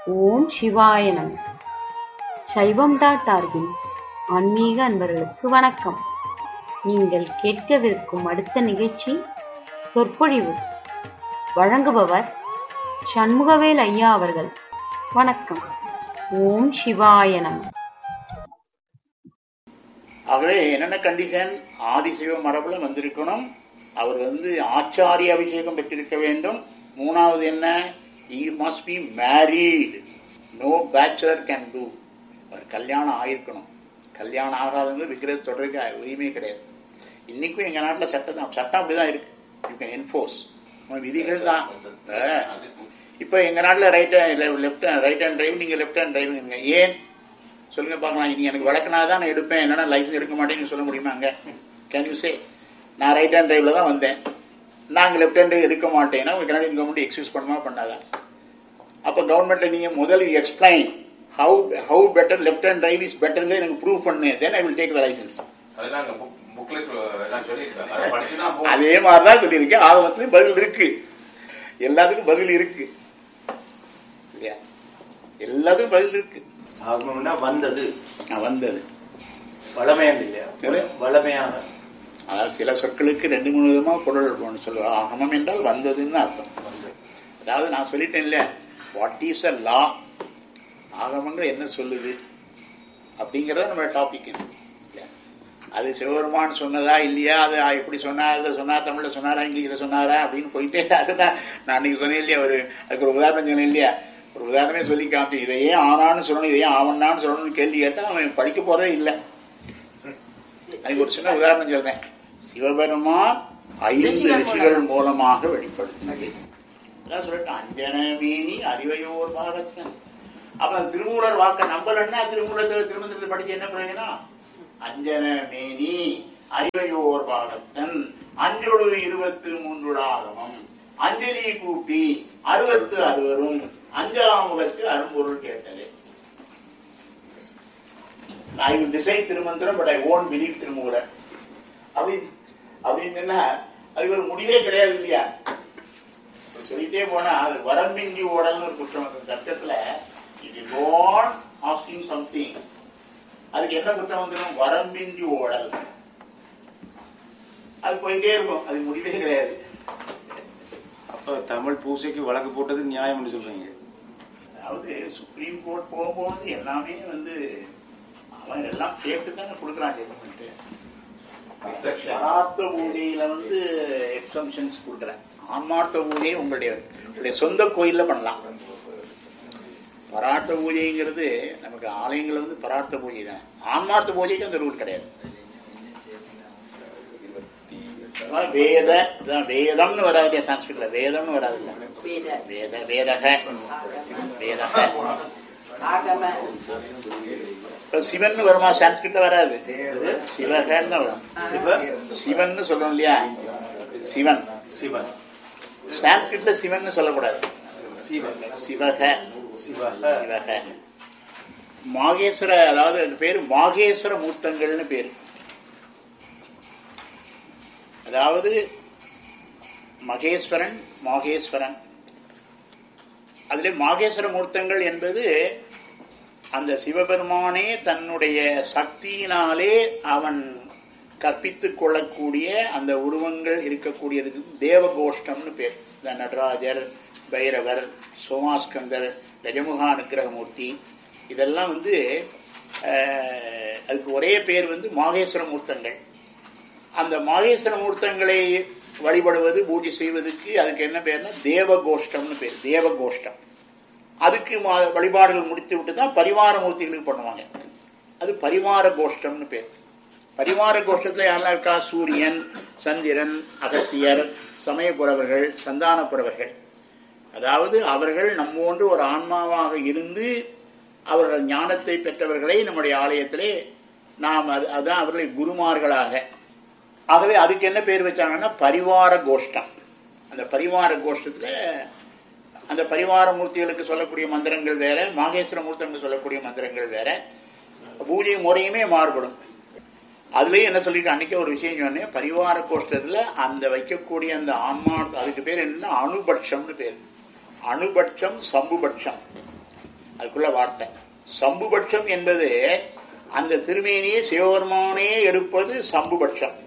ஓம் சிவாய நம சைவம் டாட் ஆர்கின் ஆன்மீக அன்பர்களுக்கு வணக்கம் நீங்கள் கேட்கவிருக்கும் அடுத்த நிகழ்ச்சி சொற்பொழிவு வழங்குபவர் சண்முகவேல் ஐயா அவர்கள் வணக்கம் ஓம் சிவாய நம ஆகவே என்னென்ன கண்டிஷன் ஆதிசிவ மரபுல வந்திருக்கணும் அவர் வந்து ஆச்சாரிய அபிஷேகம் பெற்றிருக்க வேண்டும் மூணாவது என்ன he must be married no bachelor can do அவர் கல்யாணம் ஆயிருக்கணும் கல்யாணம் ஆகாதவங்க விக்கிரத தொடருக்கு உரிமையே கிடையாது இன்னைக்கும் எங்க நாட்டுல சட்டம் தான் சட்டம் அப்படிதான் இருக்கு யூ கேன் என்ஃபோர்ஸ் விதிகள் தான் அஹ். இப்ப எங்க நாட்டுல right left right hand drive நீங்க லெஃப்ட் ஹேண்ட் டிரைவிங் ஏன் சொல்லுங்க பார்க்கலாம் நீ எனக்கு வழக்கினா தான் நான் எடுப்பேன் இல்லைன்னா லைசன்ஸ் எடுக்க மாட்டேன்னு சொல்ல முடியுமா அங்க கேன் யூ சே நான் ரைட் ஹேண்ட் டிரைவ்ல தான் வந்தேன் நாங்கள் லெஃப்ட் ஹேண்ட் எடுக்க மாட்டேன்னா உங்க கனடியன் கவர்மெண்ட் எக்ஸ்கியூஸ் பண்ணுமா பண்ணாதா அப்போ கவர்மெண்ட்ல நீங்க முதல் explain how how better left hand drive is better எனக்கு ப்ரூவ் பண்ணு then I will take the licence அதெல்லாம் அங்க book- booklet எல்லாம் சொல்லியிருக்காங்க. அதை படிச்சுதான் போகணும். அதே மாதிரி தான் சொல்லியிருக்கேன் ஆதவத்துலயும் பதில் இருக்கு எல்லாத்துக்கும் பதில் இருக்கு இல்லையா எல்லாத்துக்கும் பதில் இருக்கு ஆகமம்னா வந்தது நான் வந்தது வளமையாக இல்லையா எது? வளமையாக அதாவது சில சொற்களுக்கு ரெண்டு மூணு விதமா பொருள் ஒன்று சொல்லுவாங்க ஆகமம் என்றால் வந்ததுன்னு அர்த்தம் அதாவது நான் சொல்லிட்டேன் இல்ல வாட் இஸ் அ லா ஆகமங்கள் என்ன சொல்லுது அப்படிங்கறத நம்ம டாபிக் அது சிவபெருமான் சொன்னதா இல்லையா அது எப்படி சொன்னா அதை சொன்னா தமிழ்ல சொன்னாரா இங்கிலீஷ்ல சொன்னாரா அப்படின்னு போயிட்டே அதுதான் நான் அன்னைக்கு சொன்னேன் இல்லையா ஒரு அதுக்கு ஒரு உதாரணம் சொன்னேன் இல்லையா ஒரு உதாரணமே சொல்லி காமிச்சு இதை ஏன் ஆனான்னு சொல்லணும் இதை ஏன் ஆவணான்னு சொல்லணும்னு கேள்வி கேட்டா அவன் படிக்க போறதே இல்லை அதுக்கு ஒரு சின்ன உதாரணம் சொல்றேன் சிவபெருமான் ஐந்து ரிஷிகள் மூலமாக வெளிப்படுத்தினது அதான் சொல்லிட்டு அஞ்சன மீனி அறிவையோர் பாகத்தன் அப்ப அந்த திருமூலர் வாக்க நம்பலன்னா திருமூலத்தில் திருமந்திரத்தை படிச்சு என்ன பிரயோஜனம் அஞ்சன மேனி அறிவையோர் பாகத்தன் அஞ்சொழு இருபத்து மூன்றுளாகமம் அஞ்சலி கூப்பி அறுபத்து அறுவரும் அஞ்சாமுகத்து அரும்பொருள் கேட்டது I will decide Thirumandiram but I own believe Thirumoolar அப்படின்னு அப்படின்னு சொன்னா அதுக்கு ஒரு முடிவே கிடையாது இல்லையா சொல்லிட்டே போனா அது வரம்பின்றி ஓடல்னு ஒரு குற்றம் அந்த தர்க்கத்துல இது கோன் ஆஸ்கிங் சம்திங் அதுக்கு என்ன குற்றம் வந்துடும் வரம்பின்றி ஓடல் அது போயிட்டே இருக்கும் அது முடிவே கிடையாது அப்ப தமிழ் பூசைக்கு வழக்கு போட்டது நியாயம்னு சொல்றீங்க அதாவது சுப்ரீம் கோர்ட் போகும்போது எல்லாமே வந்து அவன் எல்லாம் கேட்டு தானே கொடுக்குறான் ஜட்மெண்ட் பராத்த பூஜையில வந்து எக்ஸம்ஷன்ஸ் கொடுக்குறேன் ஆன்மார்த்த பூஜை உங்களுடைய உங்களுடைய சொந்த கோயில்ல பண்ணலாம் பரார்த்த பூஜைங்கிறது நமக்கு ஆலயங்கள் வந்து பரார்த்த பூஜை தான் ஆன்மார்த்த பூஜைக்கு அந்த ரூல் கிடையாது அதான் வேத இதான் வேதம்னு வராது இல்லையா சான்ஸ்கிரிட்ல வேதம்னு வராது இல்ல வேத வேதக வேதக இப்ப சிவன் வருமா சான்ஸ்கிரிட்ல வராது சிவகன்னு தான் வரும் சிவ சிவன் சொல்றோம் இல்லையா சிவன் சிவன் சான்ஸ்கிரிட்ல சிவன் சொல்லக்கூடாது சிவன் சிவக சிவ சிவக மாகேஸ்வர அதாவது அது பேரு மாகேஸ்வர மூர்த்தங்கள்னு பேரு அதாவது மகேஸ்வரன் மாகேஸ்வரன் அதிலே மாகேஸ்வர மூர்த்தங்கள் என்பது அந்த சிவபெருமானே தன்னுடைய சக்தியினாலே அவன் கற்பித்துக் கொள்ளக்கூடிய அந்த உருவங்கள் இருக்கக்கூடியதுக்கு தேவகோஷ்டம்னு பேர் இந்த நடராஜர் பைரவர் சோமாஸ்கந்தர் கஜமுகா அனுக்கிரகமூர்த்தி இதெல்லாம் வந்து அஹ், அதுக்கு ஒரே பேர் வந்து மாகேஸ்வர மூர்த்தங்கள் அந்த மாகேஸ்வர மூர்த்தங்களை வழிபடுவது பூஜை செய்வதற்கு அதுக்கு என்ன பேர்னா தேவகோஷ்டம்னு பேர் தேவகோஷ்டம் அதுக்கு மா- வழிபாடுகள் முடித்து விட்டு தான் பரிவார மூர்த்திகளுக்கு பண்ணுவாங்க அது பரிவார கோஷ்டம்னு பேர் பரிவார கோஷ்டத்துல யாரெல்லாம் இருக்கா சூரியன் சந்திரன் அகத்தியர் சமயப்புறவர்கள் சந்தானப்புறவர்கள் அதாவது அவர்கள் நம்மோன்று ஒரு ஆன்மாவாக இருந்து அவர்கள் ஞானத்தை பெற்றவர்களை நம்முடைய ஆலயத்திலே நாம் அது அதான் அவர்களை குருமார்களாக ஆகவே அதுக்கு என்ன பேர் வச்சாங்கன்னா பரிவார கோஷ்டம் அந்த பரிவார கோஷ்டத்துல அந்த பரிவார மூர்த்திகளுக்கு சொல்லக்கூடிய மந்திரங்கள் வேற மாகேஸ்வர மூர்த்தங்களுக்கு சொல்லக்கூடிய மந்திரங்கள் வேற பூஜை முறையுமே மாறுபடும் அதுலயும் என்ன சொல்லிட்டு அன்னைக்கு ஒரு விஷயம் சொன்னேன் பரிவார கோஷ்டத்துல அந்த வைக்கக்கூடிய அந்த ஆன்மா அதுக்கு பேர் என்ன அணுபட்சம்னு பேர் அணுபட்சம் சம்புபட்சம் அதுக்குள்ள வார்த்தை சம்புபட்சம் என்பது அந்த திருமேனியை சிவபெருமானே எடுப்பது சம்புபட்சம்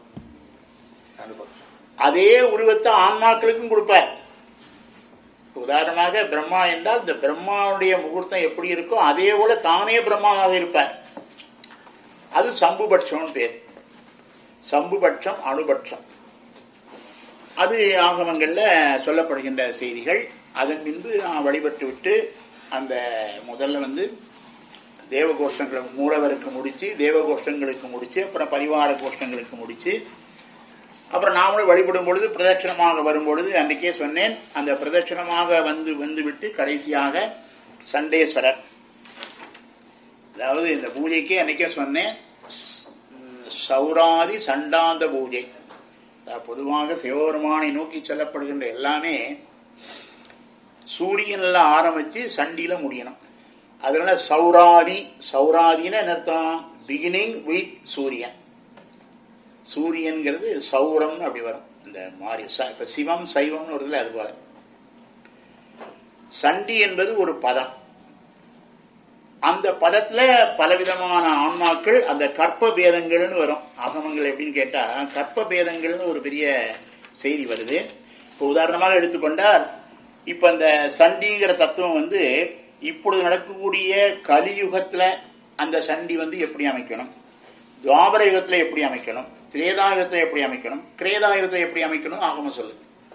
அதே உருவத்தை ஆன்மாக்களுக்கும் கொடுப்பார் உதாரணமாக பிரம்மா என்றால் இந்த பிரம்மாவுடைய முகூர்த்தம் எப்படி இருக்கோ அதே போல தானே பிரம்மாவாக இருப்பார் அது சம்புபட்சம் பேர் சம்புபட்சம் அணுபட்சம் அது ஆகமங்கள்ல சொல்லப்படுகின்ற செய்திகள் அதன் பின்பு நான் வழிபட்டு விட்டு அந்த முதல்ல வந்து தேவகோஷ்டங்களை மூலவருக்கு முடிச்சு தேவகோஷ்டங்களுக்கு முடிச்சு அப்புறம் பரிவார கோஷ்டங்களுக்கு முடிச்சு அப்புறம் நாமளும் வழிபடும் பொழுது பிரதட்சணமாக வரும் பொழுது அன்றைக்கே சொன்னேன் அந்த பிரதட்சணமாக வந்து வந்து விட்டு கடைசியாக சண்டேஸ்வரர் அதாவது இந்த பூஜைக்கே அன்னைக்கே சொன்னேன் ஸ்- சௌராதி சண்டாந்த பூஜை அதாவது பொதுவாக சிவபெருமானை நோக்கி சொல்லப்படுகின்ற எல்லாமே சூரியன்ல ஆரம்பிச்சு சண்டியில முடியணும் அதனால சௌராதி சௌராதின்னு என்ன அர்த்தம் பிகினிங் வித் சூரியன் சூரியன்கிறது சௌரம்னு அப்படி வரும் இந்த மாதிரி ச- இப்ப சிவம் சைவம்னு வருதுல அது போல சண்டி என்பது ஒரு பதம் அந்த பதத்துல பலவிதமான ஆன்மாக்கள் அந்த கற்ப பேதங்கள்னு வரும் ஆகமங்கள் எப்படின்னு கேட்டா கற்ப பேதங்கள்னு ஒரு பெரிய செய்தி வருது இப்போ உதாரணமாக எடுத்துக்கொண்டால் இப்ப அந்த சண்டிங்கிற தத்துவம் வந்து இப்பொழுது நடக்கக்கூடிய கலியுகத்துல அந்த சண்டி வந்து எப்படி அமைக்கணும் துவாபர யுகத்துல எப்படி அமைக்கணும் திரேதாயுகத்துல எப்படி அமைக்கணும் கிரேதாயுகத்துல எப்படி அமைக்கணும் ஆகம சொல்லு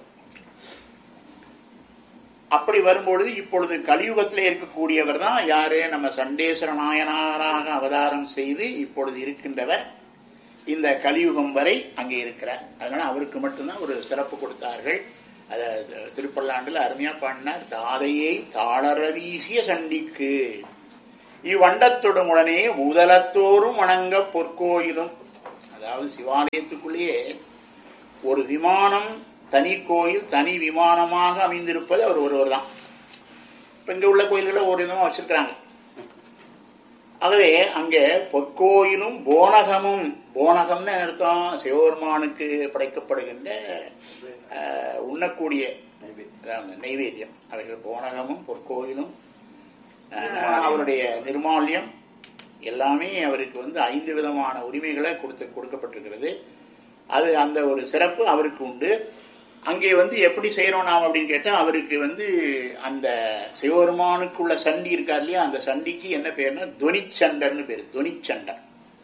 அப்படி வரும்பொழுது இப்பொழுது கலியுகத்தில் இருக்கக்கூடியவர் தான் யாரு நம்ம சண்டேஸ்வர நாயனாராக அவதாரம் செய்து இப்பொழுது இருக்கின்றவர் இந்த கலியுகம் வரை அங்கே இருக்கிறார் அதனால அவருக்கு மட்டும்தான் ஒரு சிறப்பு கொடுத்தார்கள் அத திருப்பல்லாண்டுல அருமையா பாடினார் தாதையை தாளர வீசிய சண்டிக்கு இவ்வண்டத்தொடும் உடனே முதலத்தோறும் வணங்க பொற்கோயிலும் அதாவது சிவாலயத்துக்குள்ளேயே ஒரு விமானம் தனி கோயில் தனி விமானமாக அமைந்திருப்பது அவர் ஒருவர் தான் இப்ப இங்க உள்ள கோயில்களை ஒரு விதமா வச்சிருக்கிறாங்க ஆகவே அங்கே பொற்கோயிலும் போனகமும் போனகம்னு என்ன அர்த்தம் சிவபெருமானுக்கு படைக்கப்படுகின்ற அஹ், உண்ணக்கூடிய அதாவது நைவேத்தியம் அவைகள் போனகமும் பொற்கோயிலும் அஹ், அவருடைய நிர்மால்யம் எல்லாமே அவருக்கு வந்து ஐந்து விதமான உரிமைகளை கொடுத்து கொடுக்கப்பட்டிருக்கிறது அது அந்த ஒரு சிறப்பு அவருக்கு உண்டு அங்கே வந்து எப்படி செய்யறோம் நாம் அப்படின்னு கேட்டா அவருக்கு வந்து அந்த சிவபெருமானுக்குள்ள சண்டி இருக்கார் இல்லையா அந்த சண்டிக்கு என்ன பேர்னா துவனிச்சண்டர்னு பேர் துவனிச்சண்டர்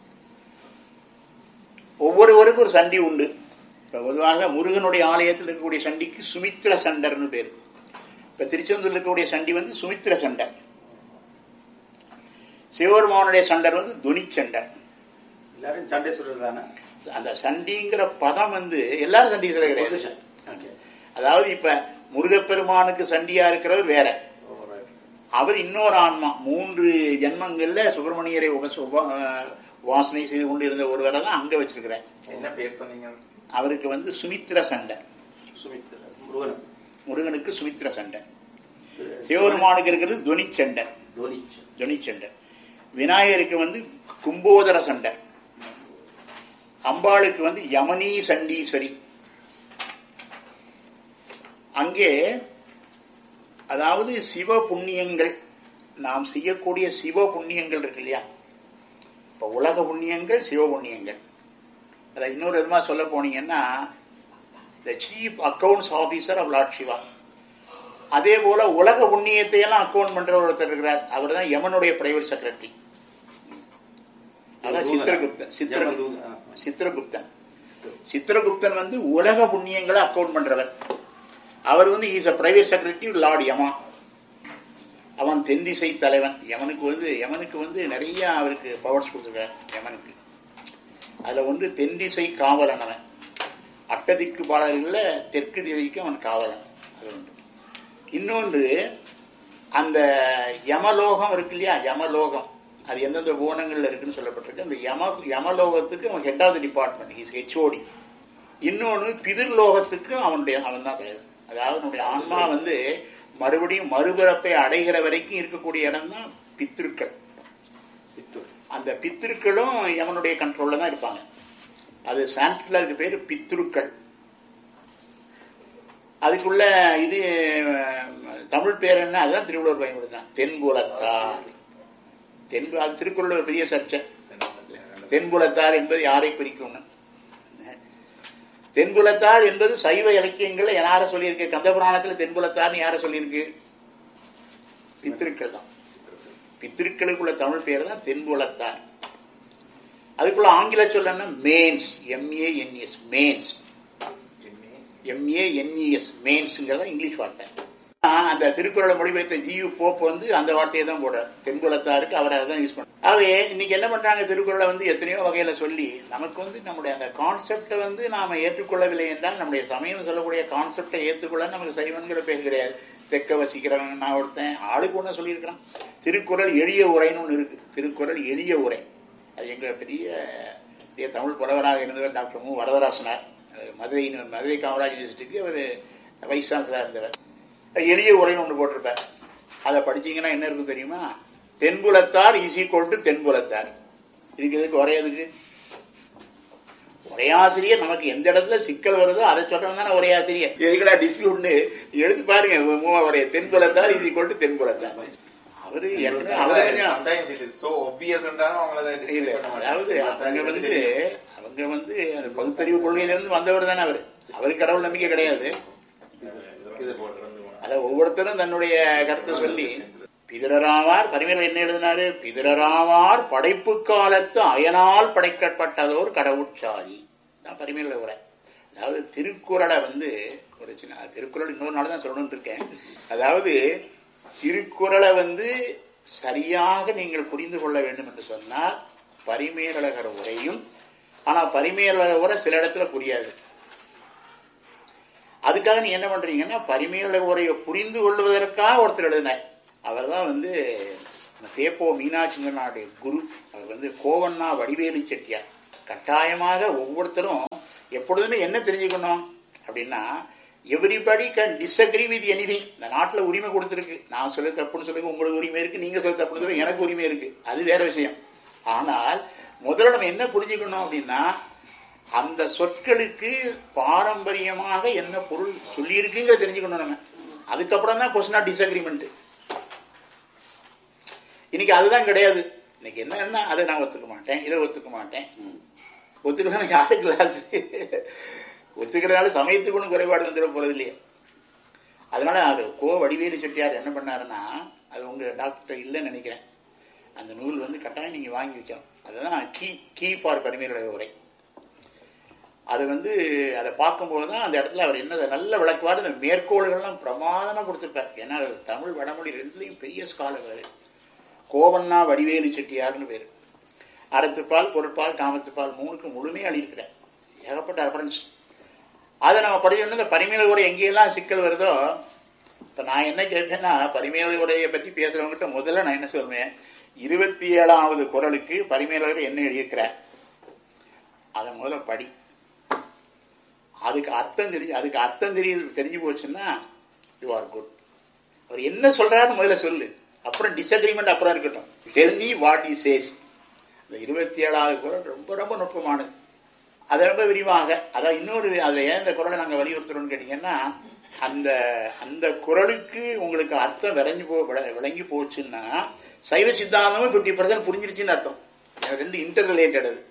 ஒவ்வொருவருக்கும் ஒரு சண்டி உண்டு இப்ப பொதுவாக முருகனுடைய ஆலயத்தில் இருக்கக்கூடிய சண்டிக்கு சுமித்ர சண்டர்னு பேர் இப்ப திருச்செந்தூர்ல இருக்கக்கூடிய சண்டி வந்து சுமித்ர சண்டர் சிவபெருமானுடைய சண்டர் வந்து துவனிச்சண்டர் எல்லாரும் சண்டேஸ்வரர் தானே அந்த சண்டிங்கிற பதம் வந்து எல்லாரும் சண்டி சொல்ல கிடையாது Position. Okay. அதாவது இப்ப முருகப்பெருமானுக்கு சண்டியா இருக்கிறவர் வேற Oh, right. அவர் இன்னொரு ஆன்மா மூன்று ஜென்மங்கள்ல சுப்பிரமணியரை உபச உப- அஹ் வாசனை செய்து கொண்டு இருந்த ஒருவரை தான் அங்க வச்சிருக்கிறேன் என்ன பேர் சொன்னீங்க அவருக்கு வந்து சுமித்ர சண்டை சுமித்ரா முருகன் முருகனுக்கு சுமித்ர சண்டை சிவபெருமானுக்கு இருக்கிறது துவனி சண்டை தோனிச்சு துவனி சண்டை விநாயகருக்கு வந்து கும்போதர சண்டை அம்பாளுக்கு வந்து யமனி சண்டீஸ்வரி அங்கே அதாவது சிவ புண்ணியங்கள் நாம் செய்யக்கூடிய சிவ புண்ணியங்கள் இருக்கு இல்லையா இப்ப உலக புண்ணியங்கள் சிவ புண்ணியங்கள் அதை இன்னொரு விதமா சொல்ல போனீங்கன்னா the chief accounts officer of Lord Shiva அதே போல உலக புண்ணியத்தை எல்லாம் அக்கவுண்ட் பண்ற ஒருத்தர் இருக்கிறார் அவர் தான் யமனுடைய பிரைவேட் செக்ரட்டரி அதான் சித்திரகுப்தன் சித்திரகுப்தன் யமதூதன். சித்திரகுப்தன் சித்திரகுப்தன் வந்து உலக புண்ணியங்களை அக்கவுண்ட் பண்றவர் அவர் வந்து is a private secretary Lord Yama அவன் தென்திசை தலைவன் யமனுக்கு வந்து யமனுக்கு வந்து நிறைய அவருக்கு பவர்ஸ் கொடுத்துருக்கார் யமனுக்கு அதுல ஒன்று தென்திசை காவலன் அவன் அட்டதிக்கு பாடல்கள்ல தெற்கு திசைக்கு அவன் காவலன் அது ஒன்று இன்னொன்று அந்த யமலோகம் இருக்கு இல்லையா யமலோகம் அது எந்தெந்த கோணங்கள்ல இருக்குன்னு சொல்லப்பட்டிருக்கு அந்த யம யமலோகத்துக்கு அவன் head of the department is HOD இன்னொன்று பிதிர்லோகத்துக்கு அவனுடைய அவன் தான் தலைவர் அதாவது நம்முடைய ஆன்மா வந்து மறுபடியும் மறுபிறப்பை அடைகிற வரைக்கும் இருக்கக்கூடிய இடம் தான் பித்திருக்கள் பித்தூர் அந்த பித்திருக்களும் யமனுடைய கண்ட்ரோல்ல தான் இருப்பாங்க அது சான்ஸ்கிரிட்ல அதுக்கு பேரு பித்ருக்கள் அதுக்குள்ள இது அஹ், தமிழ் பேர் என்ன அதுதான் திருவள்ளுவர் பயன்படுத்தினான் தென்புலத்தார் தென்பு அது திருக்குறள் ஒரு பெரிய சர்ச்சை தென்புலத்தார் என்பது யாரை குறிக்கும்னு தென்புலத்தார் என்பது சைவ இலக்கியங்கள்ல யார சொல்லியிருக்கு கந்தபுராணத்துல தென்புலத்தார்னு யார சொல்லியிருக்கு பித்திருக்கள் தான் பித்திருக்களுக்குள்ள தமிழ் பேர் தான் தென்புலத்தார் அதுக்குள்ள ஆங்கில சொல் என்ன மேன்ஸ் எம்ஏஎன்எஸ் மேன்ஸ் எம்ஏஎன்இஎஸ் மேன்ஸ்ங்கிறத இங்கிலீஷ் வார்த்தை ஆஹ் அந்த திருக்குறளை மொழிபெயர்த்த ஜியு போப் வந்து அந்த வார்த்தையை தான் போடுறார் தென்புலத்தாருக்கு அவர் அதை தான் யூஸ் பண்றாரு ஆகவே இன்னைக்கு என்ன பண்றாங்க திருக்குறளை வந்து எத்தனையோ வகையில சொல்லி நமக்கு வந்து நம்முடைய அந்த கான்செப்டை வந்து நாம ஏற்றுக்கொள்ளவில்லை என்றால் நம்முடைய சமயம் சொல்லக்கூடிய கான்செப்டை ஏற்றுக்கொள்ள நமக்கு சைவன்கிற பேர் கிடையாது தெற்க வசிக்கிறவன் நான் ஒருத்தன் ஆளுக்கு ஒன்று சொல்லியிருக்கிறான் திருக்குறள் எளிய உரைன்னு ஒன்று இருக்கு திருக்குறள் எளிய உரை அது எங்க பெரிய பெரிய தமிழ் புலவராக இருந்தவர் டாக்டர் மு வரதராசனார் அவர் மதுரை மதுரை காமராஜ் யூனிவர்சிட்டிக்கு அவர் வைஸ் சான்சலராக இருந்தவர் எளிய உரைன்னு ஒன்று போட்டிருப்பார் அதை படிச்சீங்கன்னா என்ன இருக்கும் தெரியுமா தென்புலத்தார் ஈஸி கொண்டு தென்புலத்தார் இதுக்கு எதுக்கு உரையாதுக்கு உரையாசிரியர் நமக்கு எந்த இடத்துல சிக்கல் வருதோ அதை சொல்றவங்க தானே உரையாசிரியர் எதுக்கடா டிஸ்பியூட்னு எடுத்து பாருங்க மூவா உரைய தென்புலத்தார் ஈஸி கொண்டு தென்புலத்தார் அவரு ஏற்கனவே அவரு கொஞ்சம் Sometimes it is so obvious என்றாலும் அவங்கள அதை இல்ல display பண்ண மாட்டாங்க. அதாவது அவங்க வந்து அவங்க வந்து அந்த பகுத்தறிவு கொள்கையில இருந்து வந்தவர் தானே அவரு அவருக்கு கடவுள் நம்பிக்கை கிடையாது இது போட்டு அத ஒவ்வொருத்தரும் தன்னுடைய கருத்தை சொல்லி பிதிரராவார் பரிமையில் என்ன எழுதினாரு பிதிரராவார் படைப்பு காலத்து அயனால் படைக்கப்பட்டதோர் கடவுட்சாதி தான் பரிமையில் உரை அதாவது திருக்குறளை வந்து ஒரு சின்ன திருக்குறள் இன்னொரு நாள் தான் சொல்லணும்னு இருக்கேன் அதாவது திருக்குறளை வந்து சரியாக நீங்கள் புரிந்து கொள்ள வேண்டும் என்று சொன்னால் பரிமேலழகர் உரையும் ஆனா பரிமேலழகர் உரை சில இடத்துல புரியாது அதுக்காக நீ என்ன பண்றீங்கன்னா பரிமையில உரையை புரிந்து கொள்வதற்காக ஒருத்தர் எழுதினார் அவர் தான் வந்து பேப்போ மீனாட்சிங்கனுடைய குரு அவர் வந்து கோவண்ணா வடிவேலு செட்டியார் கட்டாயமாக ஒவ்வொருத்தரும் எப்பொழுதுமே என்ன தெரிஞ்சுக்கணும் அப்படின்னா everybody can disagree with anything இந்த நாட்டில் உரிமை கொடுத்துருக்கு நான் சொல்ல தப்புன்னு சொல்லுங்க உங்களுக்கு உரிமை இருக்கு நீங்க சொல்ல தப்புன்னு சொல்லுங்க எனக்கு உரிமை இருக்கு அது வேற விஷயம் ஆனால் முதல்ல நம்ம என்ன புரிஞ்சுக்கணும் அப்படின்னா அந்த சொற்களுக்கு பாரம்பரியமாக என்ன பொருள் சொல்லியிருக்குங்க தெரிஞ்சுக்கணும் நம்ம அதுக்கப்புறம் தான் கொஸ்டின் ஆஃப் டிஸ்அக்ரிமெண்ட் இன்னைக்கு அதுதான் கிடையாது இன்னைக்கு என்னன்னா அதை நான் ஒத்துக்க மாட்டேன் இதை ஒத்துக்க மாட்டேன் ஒத்துக்கலாம் யாரு கிளாஸ் ஒத்துக்கிறதால சமயத்துக்கு ஒன்றும் குறைபாடு வந்துட போறது இல்லையா அதனால அது கோ வடிவேலு செட்டியார் என்ன பண்ணாருன்னா அது உங்க டாக்டர் இல்லைன்னு நினைக்கிறேன் அந்த நூல் வந்து கட்டாயம் நீங்க வாங்கி வைக்கலாம் அதுதான் கீ கீ ஃபார் பரிமையுடைய உரை அது வந்து அதை பார்க்கும்போது தான் அந்த இடத்துல அவர் என்ன நல்ல விளக்குவார் இந்த மேற்கோள்கள்லாம் பிரமாதமாக கொடுத்துருப்பார் ஏன்னா அவர் தமிழ் வடமொழி ரெண்டுலையும் பெரிய ஸ்காலர் அவர் கோவண்ணா வடிவேலு செட்டியார்னு பேர் அறத்துப்பால் பொருட்பால் காமத்துப்பால் மூணுக்கு முழுமையாக அழியிருக்கிறார் ஏகப்பட்ட ரெஃபரன்ஸ் அதை நம்ம படிக்கணும் இந்த பரிமையில உரை எங்கெல்லாம் சிக்கல் வருதோ இப்போ நான் என்ன கேட்பேன்னா பரிமையில உரையை பற்றி பேசுறவங்ககிட்ட முதல்ல நான் என்ன சொல்வேன் இருபத்தி ஏழாவது குரலுக்கு பரிமையாளர் என்ன எழுதியிருக்கிறார் அதை முதல்ல படி அதுக்கு அர்த்தம் தெரிஞ்சு அதுக்கு அர்த்தம் தெரிய தெரிஞ்சு போச்சுன்னா யூ ஆர் குட் அவர் என்ன சொல்றாருன்னு முதல்ல சொல்லு அப்புறம் டிஸ்அக்ரிமெண்ட் அப்புறம் இருக்கட்டும் tell me what is says இந்த இருபத்தி ஏழாவது குரல் ரொம்ப ரொம்ப நுட்பமானது அதை ரொம்ப விரிவாக அதான் இன்னொரு அதில் ஏன் இந்த குரலை நாங்கள் வலியுறுத்துறோம்னு கேட்டிங்கன்னா அந்த அந்த குரலுக்கு உங்களுக்கு அர்த்தம் விளைஞ்சு போ விள- விளங்கி போச்சுன்னா சைவ சித்தாந்தமும் ஃபிஃப்டி பர்சன்ட் புரிஞ்சிருச்சுன்னு அர்த்தம் ரெண்டு இன்டர் ரிலேட்டட் அது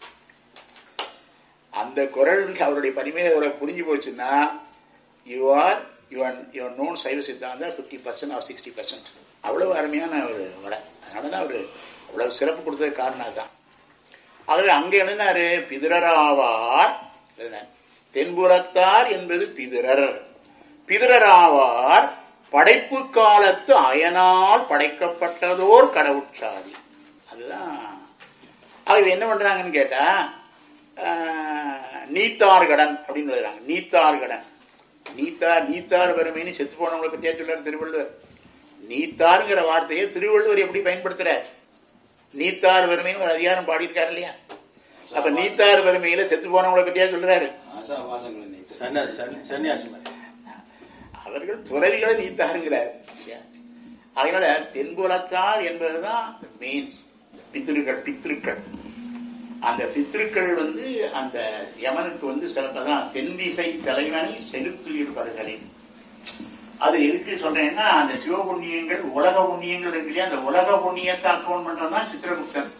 அந்த குரலுக்கு அவருடைய பரிமையை அவரை புரிஞ்சு போச்சுன்னா you are your your non Saiva Siddhanta fifty percent or sixty percent அவ்வளவு அருமையான ஒரு வரை அதனால தான் அவர் அவ்வளவு சிறப்பு கொடுத்ததுக்கு காரணம் அதுதான் ஆகவே அங்க எழுதினாரு பிதிரராவார் எழுதினார். தென்புறத்தார் என்பது பிதிரர் பிதிரராவார் படைப்பு காலத்து அயனால் படைக்கப்பட்டதோர் கடவுட்சாதி அதுதான் ஆகவே என்ன பண்றாங்கன்னு கேட்டா ஆஹ், நீத்தார்கடன் அப்படின்னு எழுதுறாங்க நீத்தார்கடன் நீத்தார் நீத்தார் வறுமைன்னு செத்து போனவங்களை பற்றியா சொல்றாரு திருவள்ளுவர் நீத்தார்ங்கிற வார்த்தையை திருவள்ளுவர் எப்படி பயன்படுத்துறார் நீத்தார் வறுமைன்னு ஒரு அதிகாரம் பாடியிருக்காரு இல்லையா அப்ப நீத்தார் வறுமையில செத்து போனவங்களை பற்றியா சொல்றாரு சன்ன சன்- சன்னியாசி மாதிரி. அவர்கள் துறவிகளை நீத்தாருங்கிறார் இல்லையா? அதனால தென்புலத்தார் என்பதுதான் மெயின் பித்திருக்கள் பித்திருக்கள் அந்த பித்ருக்கள் வந்து அந்த யமனுக்கு வந்து சிலப்பதான் தென் திசை தலைவனை செலுத்துகிறவர்களின் அது எதுக்கு சொல்றேன்னா அந்த சிவபுண்ணியங்கள் உலக புண்ணியங்கள் இருக்கு இல்லையா அந்த உலக புண்ணியத்தை அக்கௌண்ட் பண்றதுதான் சித்திரகுப்தன்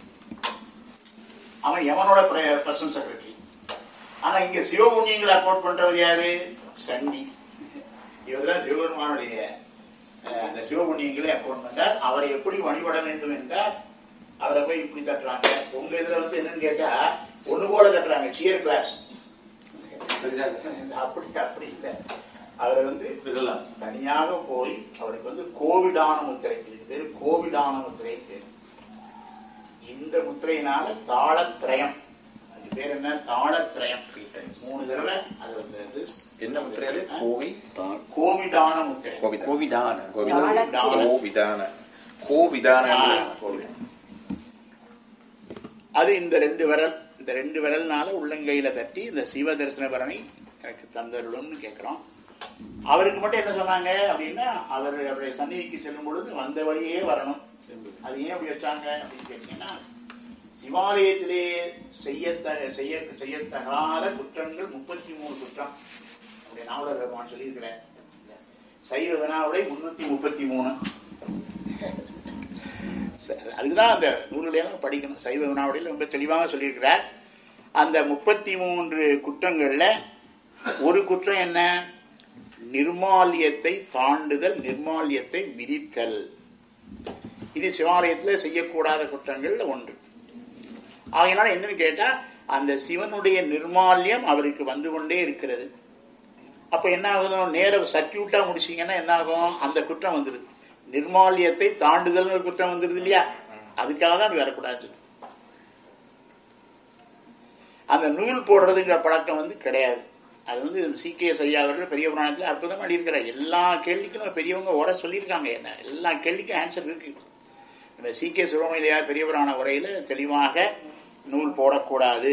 அவன் யமனோட பர்சனல் செக்ரட்டரி ஆனா இங்க சிவபுண்ணியங்களை அக்கௌண்ட் பண்றவர் யாரு சண்டி இவர்தான் சிவபெருமானுடைய அஹ், அந்த சிவபுண்ணியங்களை அக்கௌண்ட் பண்றார் அவரை எப்படி வழிபட வேண்டும் என்றால் அவரை போய் இப்படி தட்டுறாங்க உங்க இதுல வந்து என்னன்னு கேட்டா ஒண்ணு போல தட்டுறாங்க சியர் கிளாஸ் அப்படி அப்படி இல்லை அவரை வந்து விரலாம். தனியாக போய் அவருக்கு வந்து கோவிடான முத்திரை இதுக்கு பேரு கோவிடான முத்திரை பேரு இந்த முத்திரையினால தாளத்திரயம் அது பேர் என்ன தாளத்திரயம் மூணு தடவை அது வந்து இது என்ன முத்திரை அது கோவை கோவிடான முத்திரை கோவிதா கோவிடான கோவிதான கோவிதான கோவிதான ஆ, கோவிட். அது இந்த ரெண்டு விரல் இந்த ரெண்டு விரல்னால உள்ளங்கையில தட்டி இந்த சிவ தரிசன பரணி எனக்கு தந்தருளும்னு கேட்கிறோம் அவருக்கு மட்டும் என்ன சொன்னாங்க அப்படின்னா அவர் அவருடைய சந்நிதிக்கு செல்லும் பொழுது வந்த வழியே வரணும் அது ஏன் அப்படி வச்சாங்க அப்படின்னு கேட்டீங்கன்னா சிவாலயத்திலே செய்யத்த செய்ய செய்யத்தகாத குற்றங்கள் முப்பத்தி மூணு குற்றம் அப்படி நாவலர் பெருமான் சொல்லியிருக்கிறேன் சைவ வினாவுடை முன்னூத்தி முப்பத்தி மூணு ச- அதுக்குதான் அந்த நூல்களையெல்லாம் படிக்கணும் சைவ வினாவடியில் ரொம்ப தெளிவாக சொல்லியிருக்கிறார் அந்த முப்பத்தி மூன்று குற்றங்கள்ல ஒரு குற்றம் என்ன நிர்மால்யத்தை தாண்டுதல் நிர்மால்யத்தை மிதித்தல் இது சிவாலயத்தில் செய்யக்கூடாத குற்றங்கள்ல ஒன்று ஆகையினால என்னன்னு கேட்டா அந்த சிவனுடைய நிர்மால்யம் அவருக்கு வந்து கொண்டே இருக்கிறது அப்ப என்ன ஆகுது நேர சர்க்கியூட்டா முடிச்சீங்கன்னா என்ன ஆகும் அந்த குற்றம் வந்துருது நிர்மால்யத்தை தாண்டுதல் குற்றம் வந்துருது இல்லையா அதுக்காக தான் அது வரக்கூடாது அந்த நூல் போடுறதுங்கிற பழக்கம் வந்து கிடையாது அது வந்து சி கே ஐயாவர்கள் பெரிய புராணத்தில் அற்புதமா எழுதியிருக்கிறார் எல்லா கேள்விக்கும் பெரியவங்க உரை சொல்லியிருக்காங்க என்ன எல்லா கேள்விக்கும் ஆன்சர் இருக்கு இந்த சி கே சுப்பிரமணியார் பெரிய புராண உரையில தெளிவாக நூல் போடக்கூடாது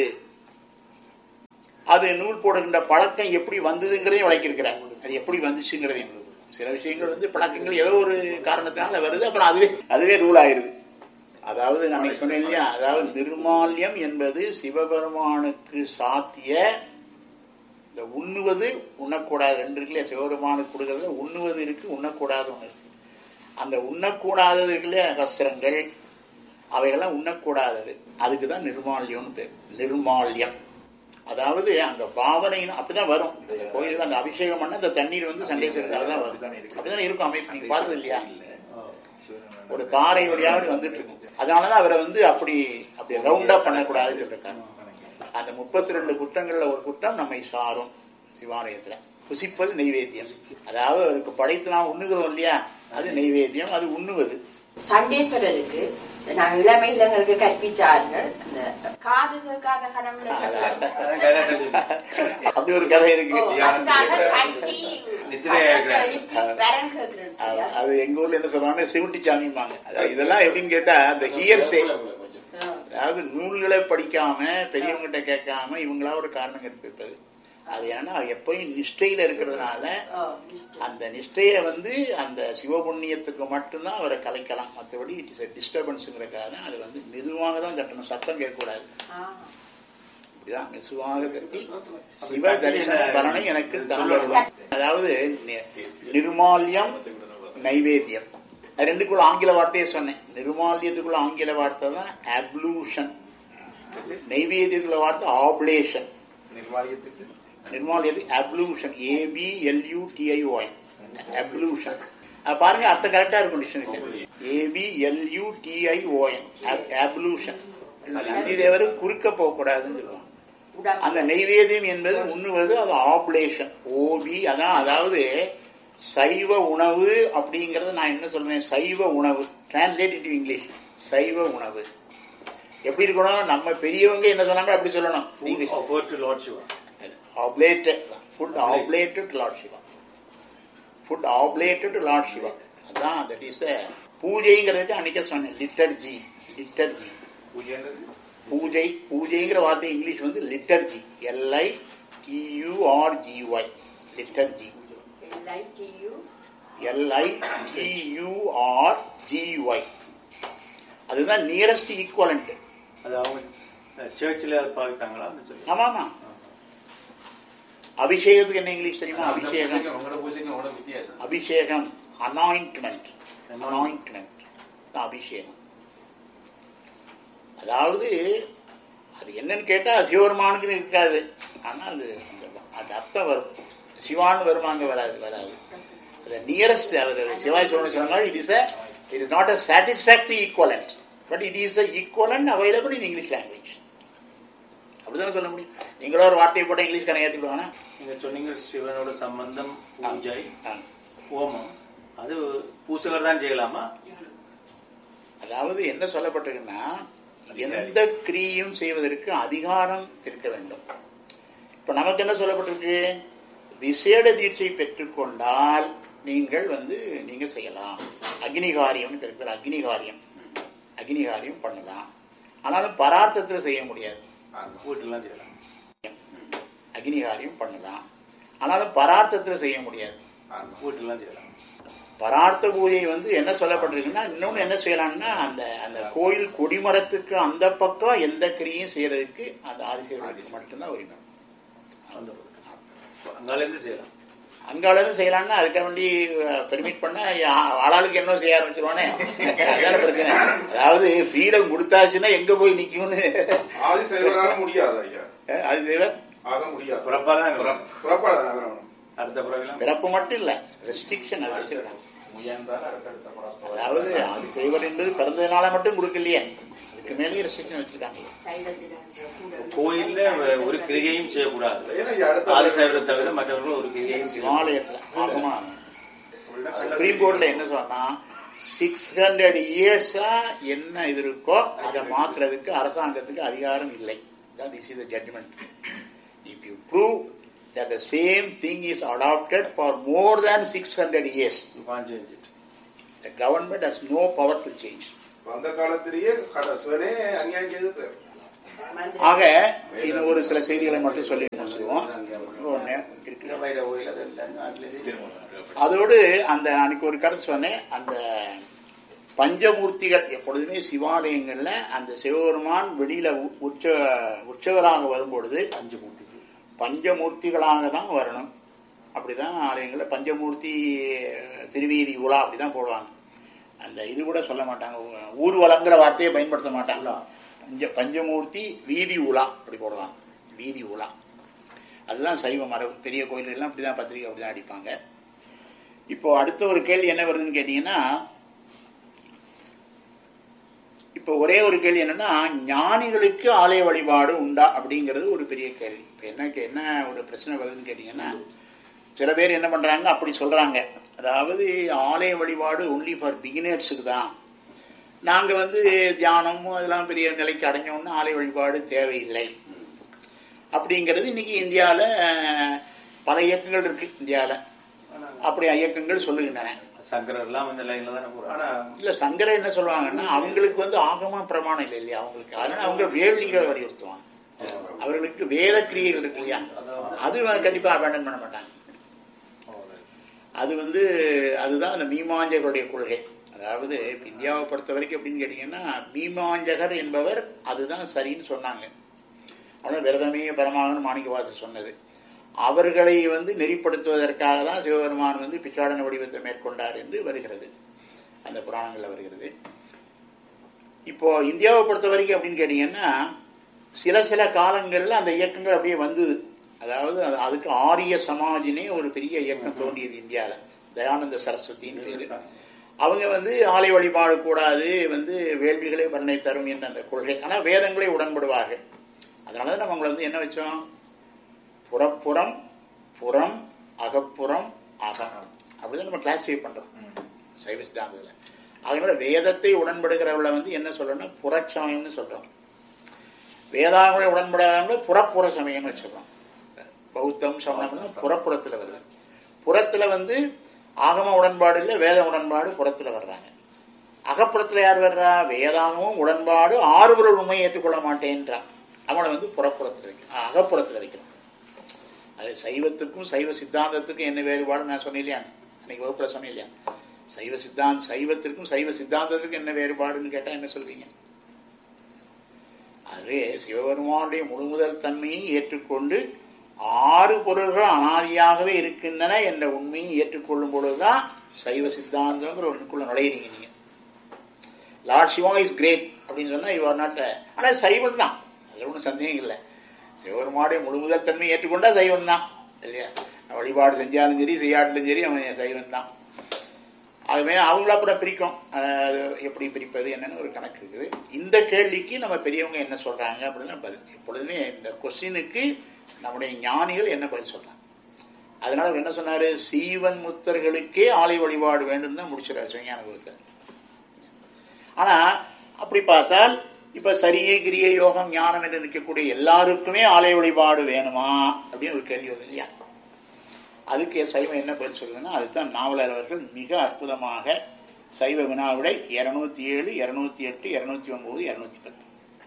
அது நூல் போடுகின்ற பழக்கம் எப்படி வந்ததுங்கிறதையும் விளக்கியிருக்கிறார் அது எப்படி வந்துச்சுங்கிறதையும் சில விஷயங்கள் வந்து பழக்கங்கள் ஏதோ ஒரு காரணத்தினால வருது அப்புறம் அதுவே அதுவே ரூல் ஆயிருது அதாவது நான் சொன்னேன் இல்லையா அதாவது நிர்மால்யம் என்பது சிவபெருமானுக்கு சாத்திய இந்த உண்ணுவது உண்ணக்கூடாது ரெண்டு இருக்கு இல்லையா சிவபெருமானுக்கு கொடுக்கறது உண்ணுவது இருக்கு உண்ணக்கூடாது ஒண்ணு இருக்கு அந்த உண்ணக்கூடாதது இருக்கு இல்லையா வஸ்திரங்கள் அவைகள்லாம் உண்ணக்கூடாதது அதுக்கு தான் நிர்மால்யம்னு பேர் நிர்மால்யம் அதாவது அங்க பாவனைன்னு அப்படிதான் வரும் அந்த கோயில்ல அந்த அபிஷேகம் பண்ண அந்த தண்ணீர் வந்து சண்டேஸ்வரத்தால தான் வரும் அப்படிதான் இருக்கும் அமைப்பு நீங்க பார்த்தது இல்லையா ஒரு தாரை வழியாக வந்துட்டு இருக்கும் அதனாலதான் அவரை வந்து அப்படி அப்படி ரவுண்டா பண்ணக்கூடாதுன்னு சொல்லிருக்காங்க அந்த முப்பத்தி ரெண்டு குற்றங்கள்ல ஒரு குற்றம் நம்மை சாரும் சிவாலயத்துல புசிப்பது நெய்வேத்தியம் அதாவது அவருக்கு படைத்து நாம் உண்ணுகிறோம் இல்லையா அது நெய்வேத்தியம் அது உண்ணுவது சண்டேஸ்வரருக்கு நாங்கள் இளமையில் எங்களுக்கு கற்பிச்சார்கள் அந்த காதுகளுக்காக கடவுள் அப்படி ஒரு கதை இருக்கு அதுக்காக கட்டி நித்திரையா இருக்கிறார். வரம் கேட்கிறேன் அது- அது எங்க ஊர்ல என்ன சொல்லுவாங்க சிவட்டி சாமிம்பாங்க அதாவது இதெல்லாம் எப்படின்னு கேட்டா இந்த ஹியர்சே அதாவது நூல்களை படிக்காம பெரியவங்ககிட்ட கேட்காம இவங்களா ஒரு காரணம் கற்பிப்பது அது ஏன்னா எப்பயும் நிஷ்டையில இருக்கிறதுனால அந்த நிஷ்டையை வந்து அந்த சிவபுண்ணியத்துக்கு மட்டும்தான் அவரை கலைக்கலாம் மற்றபடி இட் இஸ் டிஸ்டர்பன்ஸுங்கிறக்காக தான் அது வந்து மெதுவாக தான் தட்டணும் சத்தம் கேட்கக்கூடாது இப்படிதான் மெதுவாக கட்டி சிவ தரிசன பலனை எனக்கு தரலாம் அதாவது நி- நிர்மால்யம் நைவேத்தியம் அது ரெண்டுக்குள்ள ஆங்கில வார்த்தையை சொன்னேன் நிர்மால்யத்துக்குள்ள ஆங்கில வார்த்தை தான் அப்ளூஷன் நைவேத்தியத்துக்குள்ள வார்த்தை ஆப்ளேஷன் நிர்வாகியத்துக்கு நிர்மால்யத்துக்கு ablution AB LU TIOI ablution பாருங்க அர்த்தம் கரெக்டா இருக்கும் டிக்ஷனரியில் AB LU TION ablution Nandi Devar குறுக்க போகக்கூடாதுன்னு சொல்லுவாங்க அந்த நெய்வேத்தியம் என்பது உண்ணுவது அது ஆப்லேஷன் ஓபி அதான் அதாவது சைவ உணவு அப்படிங்கறது நான் என்ன சொல்றேன் சைவ உணவு டிரான்ஸ்லேட் டு இங்கிலீஷ் சைவ உணவு எப்படி இருக்கணும் நம்ம பெரியவங்க என்ன சொன்னாங்க அப்படி சொல்லணும் English offered to Lord Shiva. Oblated food oblated Lord Shiva food oblated Lord Shiva அதான் தட் இஸ் பூஜைங்கிறதுக்கு அன்னைக்கு சொன்னேன் லிட்டர்ஜி லிட்டர்ஜி பூஜைன்றது பூஜை பூஜைங்கிற வார்த்தை இங்கிலீஷ் வந்து liturgy LI TURGY liturgy LI TURGY அதுதான் நியரஸ்ட் ஈக்குவலண்ட் அது அவங்க சர்ச்சில் அது பாவிப்பாங்களா அந்த சொல்லி ஆமா ஆமா அபிஷேகத்துக்கு என்ன இங்கிலீஷ் தெரியுமா அந்த அபிஷேகம் பூஜைக்கும் உங்களோட பூஜைக்கும் உங்களோட வித்தியாசம் அபிஷேகம் அனாயின்ட்மெண்ட் அனாயின்ட்மெண்ட் அபிஷேகம் அதாவது அது என்னன்னு கேட்டா சிவபெருமானுக்கு இருக்காது ஆனா அது அந்த- அது அர்த்தம் வரும் சிவான்னு வருமாங்க வராது வராது அது நியரஸ்ட் அவர் சிவாய் சொல்லணும் சொன்னால் it is it is not a satisfactory equivalent but it is a equivalent available in English language அப்படிதானே சொல்ல முடியும் நீங்களோ ஒரு வார்த்தையை போட்டு இங்கிலீஷ்காரன் ஏற்றுக்குவானா நீங்க சொன்னீங்க சிவனோட சம்பந்தம் பூஜை ஆ. ஹோமம் அது பூசகர் தான் செய்யலாமா அதாவது என்ன சொல்லப்பட்டிருக்குன்னா எந்த கிரியும் செய்வதற்கு அதிகாரம் இருக்க வேண்டும் இப்ப நமக்கு என்ன சொல்லப்பட்டிருக்கு விசேட தீட்சை பெற்றுக்கொண்டால் நீங்கள் வந்து நீங்க செய்யலாம் அக்னி காரியம் இருக்கிற அக்னி காரியம் அக்னி காரியம் பண்ணலாம் ஆனாலும் பரார்த்தத்துல செய்ய முடியாது வீட்டுலாம் செய்யலாம் அக்னி காரியம் பண்ணலாம் ஆனாலும் பரார்த்தத்துல செய்ய முடியாது வீட்டுலாம் செய்யலாம் பரார்த்த பூஜை வந்து என்ன சொல்லப்பட்டிருக்குன்னா இன்னொன்னு என்ன செய்யலாம்னா அந்த அந்த கோயில் கொடிமரத்துக்கு அந்த பக்கம் எந்த கிரியும் செய்யறதுக்கு அந்த ஆதிசேவனுக்கு மட்டும்தான் உரிமை அந்த அங்கால இருந்து செய்யலாம் அங்காளரும் செய்யலாம்னா அதுக்காக வேண்டி பெர்மிட் பண்ண ஆ- ஆளாளுக்கு என்ன செய்ய ஆரம்பிச்சிருவானே அதுதான பிரச்சனை அதாவது ஃப்ரீடம் கொடுத்தாச்சுன்னா எங்க போய் நிக்கும்னு ஆதி செய்வதாக முடியாது ஐயா அது செய்வ ஆக முடியாது பிறப்பா தான் புறப்- புறப்பாடு நகரம் அடுத்த பிறவிலாம் பிறப்பு மட்டும் இல்ல ரெஸ்ட்ரிக்ஷன் அது வச்சிருக்காங்க முயன்றால் அடுத்தடுத்த பரஸ்பரம் அதாவது அது செய்வது என்பது பிறந்ததுனால மட்டும் கொடுக்கலையே அதுக்கு மேலேயும் ரெஸ்ட்ரிக்ஷன் வச்சிருக்காங்க சைவத்தில் கூட கோயில்ல ஒரு கிரிகையும் செய்யக்கூடாது ஏன்னா ஐயா, அடுத்த ஆதி சைவரை தவிர மற்றவர்கள் ஒரு கிரிகையும் செய்யலாம் சிவாலயத்துல ஆகமா சுப்ரீம் கோர்ட்ல என்ன சொன்னா சிக்ஸ் ஹண்ட்ரட் இயர்ஸா என்ன இது இருக்கோ அதை மாத்துறதுக்கு அரசாங்கத்துக்கு அதிகாரம் இல்லை this is judgement if you prove that the same thing is adopted for more than 600 years You can't change it. the government has no power to change அந்த காலத்திலேயே கட- சிவனே அநியாயம் செய்து ஆக இன்னும் ஒரு சில செய்திகளை மட்டும் சொல்லி முடிச்சிருவோம் ஒண்ணு இருக்கு அதோடு அந்த அன்னைக்கு ஒரு கருத்து சொன்னேன் அந்த பஞ்சமூர்த்திகள் எப்பொழுதுமே சிவாலயங்கள்ல அந்த சிவபெருமான் வெளியில உ- உற்ச உற்சவராக வரும்பொழுது அஞ்சு மூர்த்திகள் பஞ்சமூர்த்திகளாக தான் வரணும் அப்படிதான் ஆலயங்கள்ல பஞ்சமூர்த்தி அஹ், திருவீதி உலா அப்படிதான் போடுவாங்க அந்த இது கூட சொல்ல மாட்டாங்க ஊ- ஊர்வலங்கிற வார்த்தையை பயன்படுத்த மாட்டாங்க பஞ்ச பஞ்சமூர்த்தி வீதி உலா அப்படி போடுவாங்க வீதி உலா அதுதான் சைவ மரபு பெரிய கோயில் எல்லாம் அப்படிதான் பத்திரிகை அப்படிதான் அடிப்பாங்க இப்போ அடுத்த ஒரு கேள்வி என்ன வருதுன்னு கேட்டீங்கன்னா இப்போ ஒரே ஒரு கேள்வி என்னன்னா ஞானிகளுக்கு ஆலய வழிபாடு உண்டா அப்படிங்கிறது ஒரு பெரிய கேள்வி இப்போ என்ன கே- என்ன ஒரு பிரச்சனை வருதுன்னு கேட்டீங்கன்னா சில பேர் என்ன பண்றாங்க அப்படி சொல்றாங்க அதாவது ஆலய வழிபாடு ஒன்லி ஃபார் பிகினர்ஸுக்கு தான் நாங்க வந்து தியானமும் அதெல்லாம் பெரிய நிலைக்கு அடைஞ்சோம்னா ஆலய வழிபாடு தேவையில்லை அப்படிங்கிறது இன்னைக்கு இந்தியாவில் பல இயக்கங்கள் இருக்கு இந்தியாவில் அப்படி இயக்கங்கள் சொல்லுகின்றன சங்கரர் எல்லாம் இந்த லைன்ல தானே போறாங்க இல்ல சங்கரர் என்ன சொல்லுவாங்கன்னா அவங்களுக்கு வந்து ஆகமா பிரமாணம் இல்லை இல்லையா அவங்களுக்கு அதனால அவங்க வேள்விகளை வலியுறுத்துவாங்க அவர்களுக்கு வேத கிரியைகள் இருக்கு இல்லையா அது வந்து கண்டிப்பா அபேண்டன் பண்ண மாட்டாங்க அது வந்து அதுதான் அந்த மீமாஞ்சகருடைய கொள்கை அதாவது இப்ப இந்தியாவை பொறுத்த வரைக்கும் எப்படின்னு கேட்டீங்கன்னா மீமாஞ்சகர் என்பவர் அதுதான் சரின்னு சொன்னாங்க அவன் விரதமே பரமாகனு மாணிக்கவாசர் சொன்னது அவர்களை வந்து நெறிப்படுத்துவதற்காக தான் சிவபெருமான் வந்து பிச்சாடன வடிவத்தை மேற்கொண்டார் என்று வருகிறது அந்த புராணங்கள்ல வருகிறது இப்போ இந்தியாவை பொறுத்த வரைக்கும் அப்படின்னு கேட்டீங்கன்னா சில சில காலங்கள்ல அந்த இயக்கங்கள் அப்படியே வந்தது அதாவது அது- அதுக்கு ஆரிய சமாஜினே ஒரு பெரிய இயக்கம் தோன்றியது இந்தியாவில் தயானந்த சரஸ்வதின்னு பேரு அவங்க வந்து ஆலை வழிபாடு கூடாது வந்து வேள்விகளே வர்ணனை தரும் என்ற அந்த கொள்கை ஆனா வேதங்களே உடன்படுவார்கள் அதனாலதான் நம்ம அவங்களை வந்து என்ன வச்சோம் புறப்புறம் புறம் அகப்புறம் அகம் அப்படிதான் நம்ம கிளாசிஃபை பண்றோம் சைவ சித்தாந்தத்தில் அதனால வேதத்தை உடன்படுகிறவளை வந்து என்ன சொல்றோம்னா புறச்சமயம்னு சொல்றோம் வேதாங்களை உடன்படாதவங்கள புறப்புற சமயம்னு வச்சிடறோம் பௌத்தம் சமணம் புறப்புறத்துல வருது புறத்துல வந்து ஆகம உடன்பாடு இல்லை வேத உடன்பாடு புறத்துல வர்றாங்க அகப்புறத்துல யார் வர்றா வேதாகமும் உடன்பாடு ஆறுபொருள் உண்மையை ஏற்றுக்கொள்ள மாட்டேன்றான் அவனை வந்து புறப்புறத்துல வைக்கணும் அகப்புறத்துல வைக்கணும் அது சைவத்துக்கும் சைவ சித்தாந்தத்துக்கும் என்ன வேறுபாடு நான் சொன்னேன் இல்லையா அன்னைக்கு வகுப்புல சொன்னேன் இல்லையா சைவ சித்தாந்த சைவத்திற்கும் சைவ சித்தாந்தத்துக்கும் என்ன வேறுபாடுன்னு கேட்டா என்ன சொல்வீங்க அதுவே சிவபெருமானுடைய முழுமுதல் தன்மையை ஏற்றுக்கொண்டு ஆறு பொருள்கள் அனாதியாகவே இருக்கின்றன என்ற உண்மையை ஏற்றுக்கொள்ளும் பொழுதுதான் சைவ சித்தாந்தங்கிற ஒன்றுக்குள்ள நுழையிறீங்க நீங்க லார்ட் சிவா இஸ் கிரேட் அப்படின்னு சொன்னா இவர் நாட்ட ஆனா சைவம் தான் அது ஒன்றும் சந்தேகம் இல்லை சிவபெருமானுடைய முழுமுதல் தன்மையை ஏற்றுக்கொண்டா சைவம் தான் இல்லையா வழிபாடு செஞ்சாலும் சரி செய்யாட்டிலும் சரி அவன் சைவம் தான் ஆகவே அவங்கள அப்புறம் பிரிக்கும் அது எப்படி பிரிப்பது என்னன்னு ஒரு கணக்கு இருக்குது இந்த கேள்விக்கு நம்ம பெரியவங்க என்ன சொல்றாங்க அப்படின்னா பதில் எப்பொழுதுமே இந்த கொஸ்டினுக்கு நம்முடைய ஞானிகள் என்ன பதில் சொல்றாங்க அதனால அவர் என்ன சொன்னாரு சீவன் முத்தர்களுக்கே ஆலை வழிபாடு வேண்டும் தான் முடிச்சிடாரு சிவஞான புத்தர் ஆனா அப்படி பார்த்தால் இப்ப சரியை கிரியை யோகம் ஞானம் என்று நிற்கக்கூடிய எல்லாருக்குமே ஆலய வழிபாடு வேணுமா அப்படின்னு ஒரு கேள்வி வருது இல்லையா அதுக்கு சைவம் என்ன பதில் சொல்லுதுன்னா அதுதான் நாவலர் அவர்கள் மிக அற்புதமாக சைவ வினாவிடை இருநூத்தி ஏழு இருநூத்தி எட்டு இருநூத்தி ஒன்பது இருநூத்தி பத்து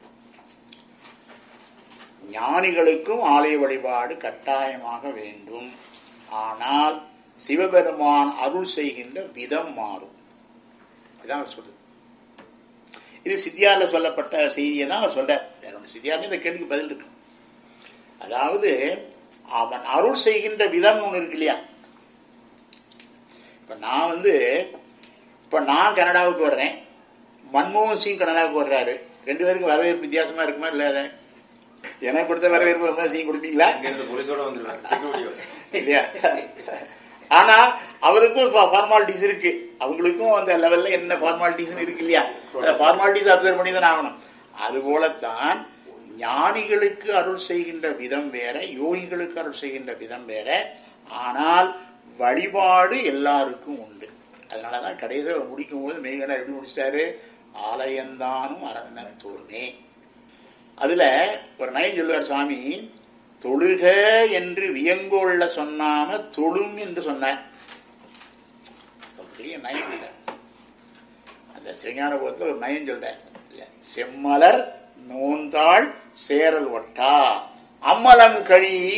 ஞானிகளுக்கும் ஆலய வழிபாடு கட்டாயமாக வேண்டும் ஆனால் சிவபெருமான் அருள் செய்கின்ற விதம் மாறும் இதான் அவர் சொல்றது இது சித்தியார்ல சொல்லப்பட்ட செய்தியை தான் அவர் சொல்றார் வேற ஒண்ணு சித்தியார்ல இந்த கேள்விக்கு பதில் இருக்கு அதாவது அவன் அருள் செய்கின்ற விதம் ஒண்ணு இருக்கு இல்லையா இப்ப நான் வந்து இப்ப நான் கனடாவுக்கு வர்றேன் மன்மோகன் சிங் கனடாவுக்கு வர்றாரு ரெண்டு பேருக்கும் வரவேற்பு வித்தியாசமா இருக்குமா இல்ல எனக்கு கொடுத்த வரவேற்பு மன்மோகன் சிங் கொடுப்பீங்களா இங்க இருந்து போலீஸோட வந்துருவாங்க செக்யூரிட்டியோட இல்லையா ஆனா அவருக்கும் ஃபார்மாலிட்டிஸ் இருக்கு அவங்களுக்கும் அந்த லெவல்ல என்ன ஃபார்மாலிட்டிஸ் இருக்கு இல்லையா ஃபார்மாலிட்டிஸ் அப்சர்வ் பண்ணி தான் ஆகணும் அது போலத்தான் ஞானிகளுக்கு அருள் செய்கின்ற விதம் வேற யோகிகளுக்கு அருள் செய்கின்ற விதம் வேற ஆனால் வழிபாடு எல்லாருக்கும் உண்டு அதனாலதான் கடைசியில் முடிக்கும் போது மேகனா எப்படி முடிச்சிட்டாரு ஆலயந்தானும் அரண்மன் தோல்மே அதுல ஒரு நயம் சொல்லுவார் சுவாமி தொழுக என்று வியங்கோள்ள சொன்னாம தொழும் என்று சொன்னார் ஒரு பெரிய நயம் இல்லை அந்த சிவஞான போகத்துல ஒரு நயம் சொல்றேன் செம்மலர் நோந்தாள் சேரல் ஒட்டா அம்மலம் கழி